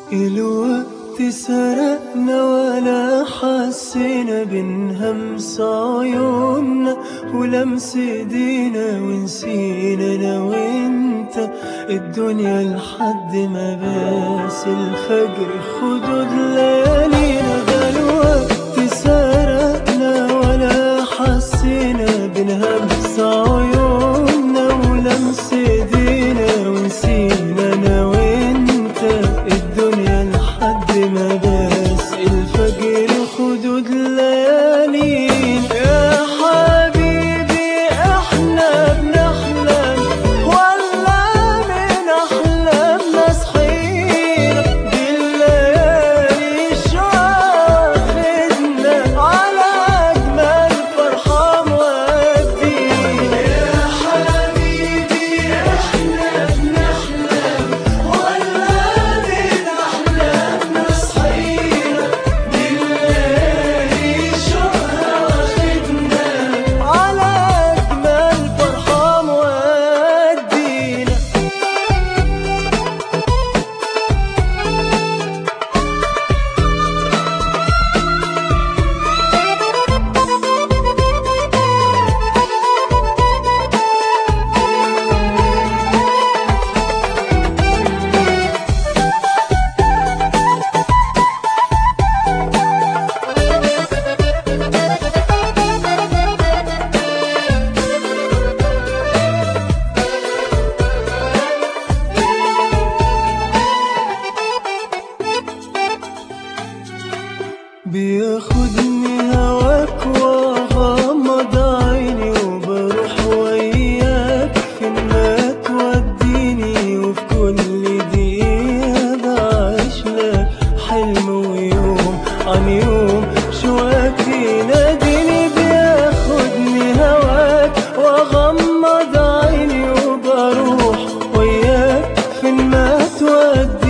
الوقت سرقنا ولا حسينا بنهمس عيوننا ولمس ايدينا ونسينا انا وانت الدنيا لحد ما باس الفجر خدود ليالينا ده الوقت سرقنا ولا حسينا بنهمس عيوننا ولمس ايدينا ونسينا انا وانت الدنيا لحد ما باس الفجر خدود ليالينا يا حبيبي احنا بنحلم ولا من احلامنا صحينا دي الليالي شاهدنا على اجمل فرحه مودينا يا حبيبي احنا بنحلم ولا من احلامنا صحينا دي الليالي شاهدنا على اجمل فرحه مودينا بياخدني هواك واغمض عيني وبروح وياك فين ما توديني وفي كل دقيقة بعيش لك حلم ويوم عن يوم شواك يناديني بياخدني هواك واغمض عيني وبروح وياك فين ما توديني